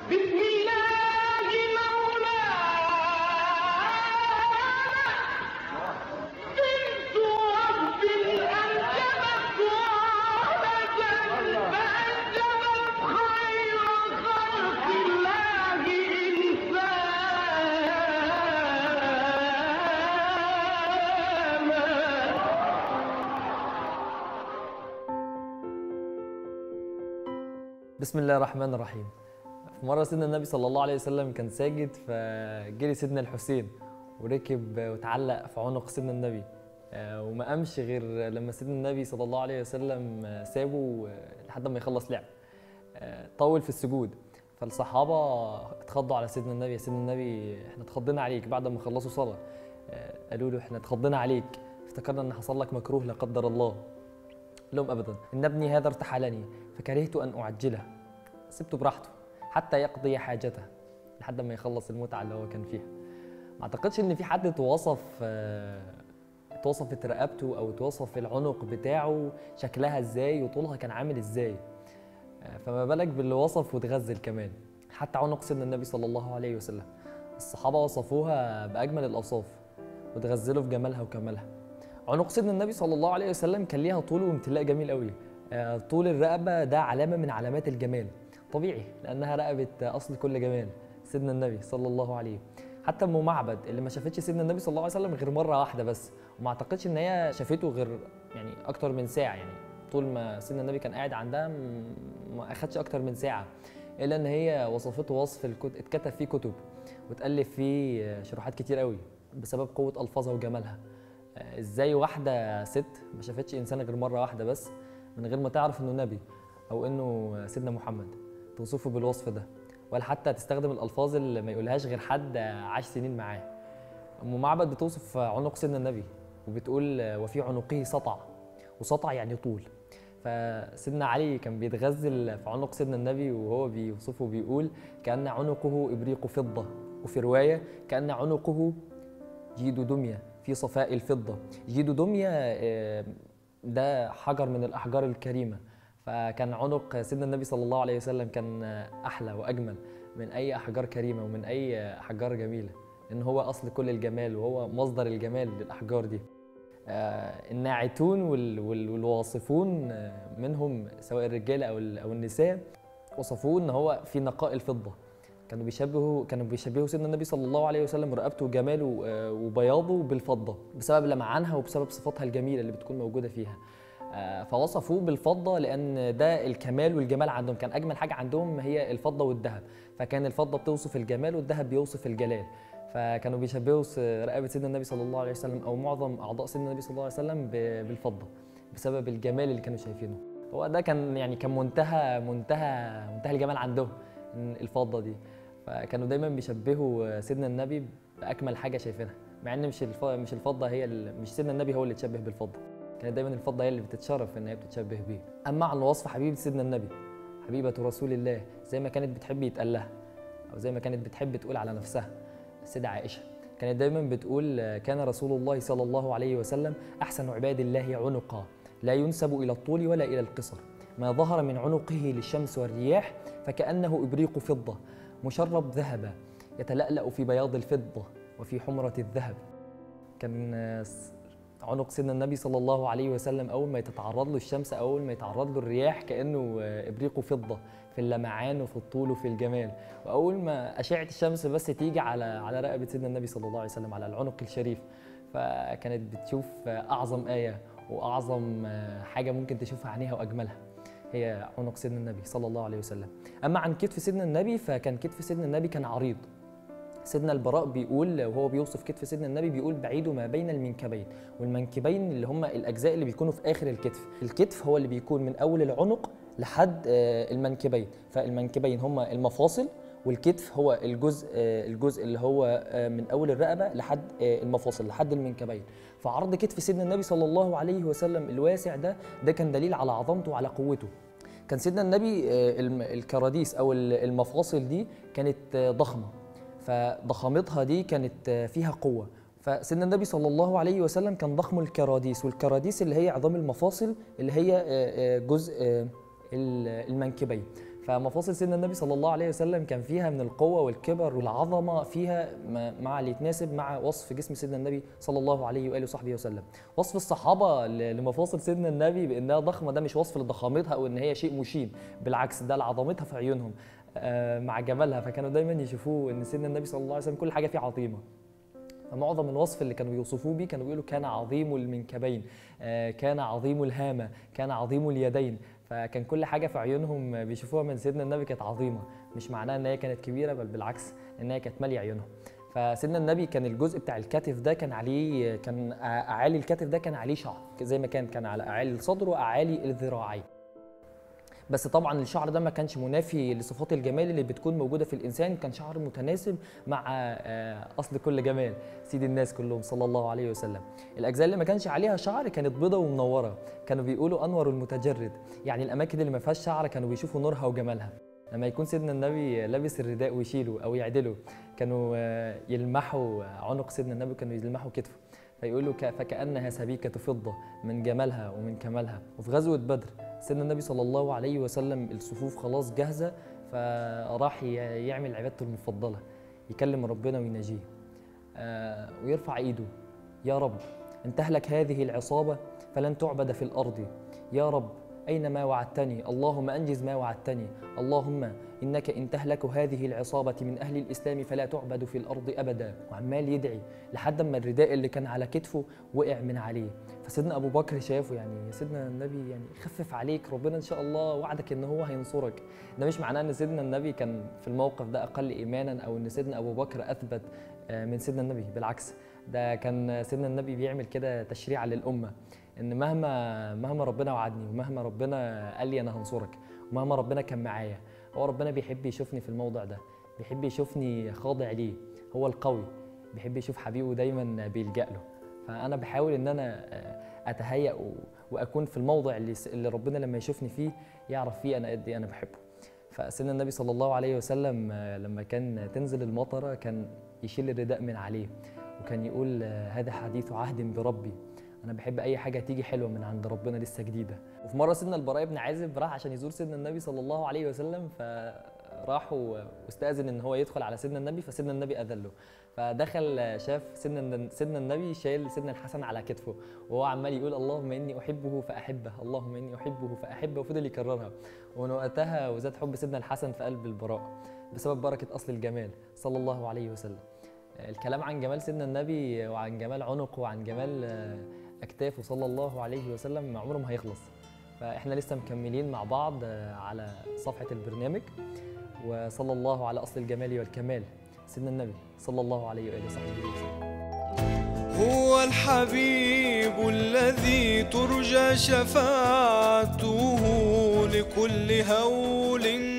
بسم الله مولانا بنت وهب أنجبت ولدا فأنجبت خير خلق الله إنسانا بسم الله الرحمن الرحيم في مرة سيدنا النبي صلى الله عليه وسلم كان ساجد فجري سيدنا الحسين وركب وتعلق في عنق سيدنا النبي آه، وما قامش غير لما سيدنا النبي صلى الله عليه وسلم آه، سابه آه، لحد ما يخلص لعب آه، طول في السجود فالصحابة اتخضوا على سيدنا النبي يا سيدنا النبي احنا اتخضينا عليك بعد ما خلصوا صلاة آه، قالوا له احنا اتخضينا عليك افتكرنا ان حصل لك مكروه لا قدر الله لهم ابدا ان ابني هذا ارتحلني فكرهت ان اعجله سبته براحته حتى يقضي حاجته لحد ما يخلص المتعه اللي هو كان فيها ما اعتقدش ان في حد اتوصف آه، اتوصفت رقبته او اتوصف العنق بتاعه شكلها ازاي وطولها كان عامل ازاي آه، فما بالك باللي وصف وتغزل كمان حتى عنق سيدنا النبي صلى الله عليه وسلم الصحابه وصفوها باجمل الاوصاف وتغزلوا في جمالها وكمالها عنق سيدنا النبي صلى الله عليه وسلم كان ليها طول وامتلاء جميل قوي آه، طول الرقبه ده علامه من علامات الجمال طبيعي لانها رقبه اصل كل جمال سيدنا النبي صلى الله عليه حتى ام معبد اللي ما شافتش سيدنا النبي صلى الله عليه وسلم غير مره واحده بس وما اعتقدش ان هي شافته غير يعني اكتر من ساعه يعني طول ما سيدنا النبي كان قاعد عندها م- ما اخدش اكتر من ساعه الا ان هي وصفته وصف الكت... اتكتب فيه كتب واتالف فيه شروحات كتير قوي بسبب قوه الفاظها وجمالها آه، ازاي واحده ست ما شافتش انسان غير مره واحده بس من غير ما تعرف انه نبي او انه سيدنا محمد توصفه بالوصف ده ولا حتى تستخدم الالفاظ اللي ما يقولهاش غير حد عاش سنين معاه ام معبد بتوصف عنق سيدنا النبي وبتقول وفي عنقه سطع وسطع يعني طول فسيدنا علي كان بيتغزل في عنق سيدنا النبي وهو بيوصفه بيقول كأن عنقه إبريق فضة وفي رواية كأن عنقه جيد دمية في صفاء الفضة جيد دمية آه، ده حجر من الأحجار الكريمة فكان عنق سيدنا النبي صلى الله عليه وسلم كان أحلى وأجمل من أي أحجار كريمة ومن أي أحجار جميلة لأن هو أصل كل الجمال وهو مصدر الجمال للأحجار دي آه، الناعتون وال- وال- والواصفون آه، منهم سواء الرجال أو ال- أو النساء وصفوه إن هو في نقاء الفضة كانوا بيشبهوا كانوا بيشبهوا سيدنا النبي صلى الله عليه وسلم رقبته وجماله آه، وبياضه بالفضه بسبب لمعانها وبسبب صفاتها الجميله اللي بتكون موجوده فيها آه، فوصفوه بالفضه لان ده الكمال والجمال عندهم كان اجمل حاجه عندهم هي الفضه والذهب فكان الفضه بتوصف الجمال والذهب بيوصف الجلال فكانوا بيشبهوا س- رقبه سيدنا النبي صلى الله عليه وسلم او معظم اعضاء سيدنا النبي صلى الله عليه وسلم ب- بالفضه بسبب الجمال اللي كانوا شايفينه هو ده كان يعني كان منتهى منتهى منتهى الجمال عندهم إن الفضه دي فكانوا دايما بيشبهوا سيدنا النبي باكمل حاجه شايفينها مع ان مش الف... مش الفضه هي ال... مش سيدنا النبي هو اللي اتشبه بالفضه كانت دايما الفضه هي اللي بتتشرف ان هي بتتشبه بيه اما عن وصف حبيبه سيدنا النبي حبيبه رسول الله زي ما كانت بتحب يتقال لها او زي ما كانت بتحب تقول على نفسها السيده عائشه كانت دايما بتقول كان رسول الله صلى الله عليه وسلم احسن عباد الله عنقا لا ينسب الى الطول ولا الى القصر ما ظهر من عنقه للشمس والرياح فكانه ابريق فضه مشرب ذهبا يتلألأ في بياض الفضة وفي حمرة الذهب كان آه، س- عنق سيدنا النبي صلى الله عليه وسلم أول ما تتعرض له الشمس أول ما يتعرض له الرياح كأنه آه، إبريق فضة في اللمعان وفي الطول وفي الجمال وأول ما أشعة الشمس بس تيجي على على رقبة سيدنا النبي صلى الله عليه وسلم على العنق الشريف فكانت بتشوف آه، أعظم آية وأعظم آه، حاجة ممكن تشوفها عينيها وأجملها هي عنق سيدنا النبي صلى الله عليه وسلم اما عن كتف سيدنا النبي فكان كتف سيدنا النبي كان عريض سيدنا البراء بيقول وهو بيوصف كتف سيدنا النبي بيقول بعيد ما بين المنكبين والمنكبين اللي هم الاجزاء اللي بيكونوا في اخر الكتف الكتف هو اللي بيكون من اول العنق لحد آه، المنكبين فالمنكبين هم المفاصل والكتف هو الجزء آه، الجزء اللي هو آه، من اول الرقبه لحد آه، المفاصل لحد المنكبين فعرض كتف سيدنا النبي صلى الله عليه وسلم الواسع ده ده كان دليل على عظمته وعلى قوته كان سيدنا النبي آه، الم- الكراديس او ال- المفاصل دي كانت آه، ضخمه فضخامتها دي كانت آه، فيها قوه فسيدنا النبي صلى الله عليه وسلم كان ضخم الكراديس والكراديس اللي هي عظام المفاصل اللي هي آه، آه، جزء آه، ال- المنكبين فمفاصل سيدنا النبي صلى الله عليه وسلم كان فيها من القوة والكبر والعظمة فيها ما- مع اللي يتناسب مع وصف جسم سيدنا النبي صلى الله عليه وآله وصحبه وسلم وصف الصحابة ل- لمفاصل سيدنا النبي بأنها ضخمة ده مش وصف لضخامتها أو إن هي شيء مشين بالعكس ده لعظمتها في عيونهم آه، مع جمالها فكانوا دايما يشوفوه إن سيدنا النبي صلى الله عليه وسلم كل حاجة فيه عظيمة فمعظم الوصف اللي كانوا بيوصفوه بيه كانوا بيقولوا كان عظيم المنكبين آه، كان عظيم الهامة كان عظيم اليدين فكان كل حاجة في عيونهم بيشوفوها من سيدنا النبي كانت عظيمة مش معناها ان هي كانت كبيرة بل بالعكس ان هي كانت مالية عيونهم فسيدنا النبي كان الجزء بتاع الكتف ده كان عليه كان اعالي الكتف ده كان عليه شعر زي ما كان كان على اعالي الصدر واعالي الذراعين بس طبعا الشعر ده ما كانش منافي لصفات الجمال اللي بتكون موجوده في الانسان كان شعر متناسب مع آه، اصل كل جمال سيد الناس كلهم صلى الله عليه وسلم الاجزاء اللي ما كانش عليها شعر كانت بيضة ومنوره كانوا بيقولوا انور المتجرد يعني الاماكن اللي ما فيهاش شعر كانوا بيشوفوا نورها وجمالها لما يكون سيدنا النبي لابس الرداء ويشيله او يعدله كانوا آه، يلمحوا عنق سيدنا النبي كانوا يلمحوا كتفه فيقولوا ك- فكأنها سبيكة فضة من جمالها ومن كمالها وفي غزوة بدر سيدنا النبي صلى الله عليه وسلم الصفوف خلاص جاهزة فراح ي- يعمل عبادته المفضلة يكلم ربنا ويناجيه آه، ويرفع ايده يا رب ان تهلك هذه العصابة فلن تعبد في الأرض يا رب أين ما وعدتني اللهم أنجز ما وعدتني اللهم إنك إن تهلك هذه العصابة من أهل الإسلام فلا تعبد في الأرض أبدا وعمال يدعي لحد ما الرداء اللي كان على كتفه وقع من عليه فسيدنا أبو بكر شافه يعني يا سيدنا النبي يعني خفف عليك ربنا إن شاء الله وعدك إن هو هينصرك ده مش معناه إن سيدنا النبي كان في الموقف ده أقل إيمانا أو إن سيدنا أبو بكر أثبت آه، من سيدنا النبي بالعكس ده كان سيدنا النبي بيعمل كده تشريع للأمة ان مهما مهما ربنا وعدني ومهما ربنا قال لي انا هنصرك ومهما ربنا كان معايا هو ربنا بيحب يشوفني في الموضع ده بيحب يشوفني خاضع ليه هو القوي بيحب يشوف حبيبه دايما بيلجأ له فانا بحاول ان انا آه، اتهيأ و- واكون في الموضع اللي س- اللي ربنا لما يشوفني فيه يعرف فيه انا قد ايه انا بحبه فسيدنا النبي صلى الله عليه وسلم آه، لما كان تنزل المطره كان يشيل الرداء من عليه وكان يقول آه، هذا حديث عهد بربي انا بحب اي حاجه تيجي حلوه من عند ربنا لسه جديده وفي مره سيدنا البراء بن عازب راح عشان يزور سيدنا النبي صلى الله عليه وسلم فراح و- واستاذن ان هو يدخل على سيدنا النبي فسيدنا النبي اذن له فدخل شاف سيدنا سيدنا النبي شايل سيدنا الحسن على كتفه وهو عمال يقول اللهم اني احبه فاحبه اللهم اني احبه فاحبه وفضل يكررها ومن وقتها وزاد حب سيدنا الحسن في قلب البراء بسبب بركه اصل الجمال صلى الله عليه وسلم الكلام عن جمال سيدنا النبي وعن جمال عنقه وعن جمال آه، اكتافه صلى الله عليه وسلم عمره ما هيخلص فاحنا لسه مكملين مع بعض آه، على صفحه البرنامج وصلى الله على اصل الجمال والكمال سيدنا النبي صلى الله عليه واله وصحبه وسلم هو الحبيب الذي ترجى شفاعته لكل هول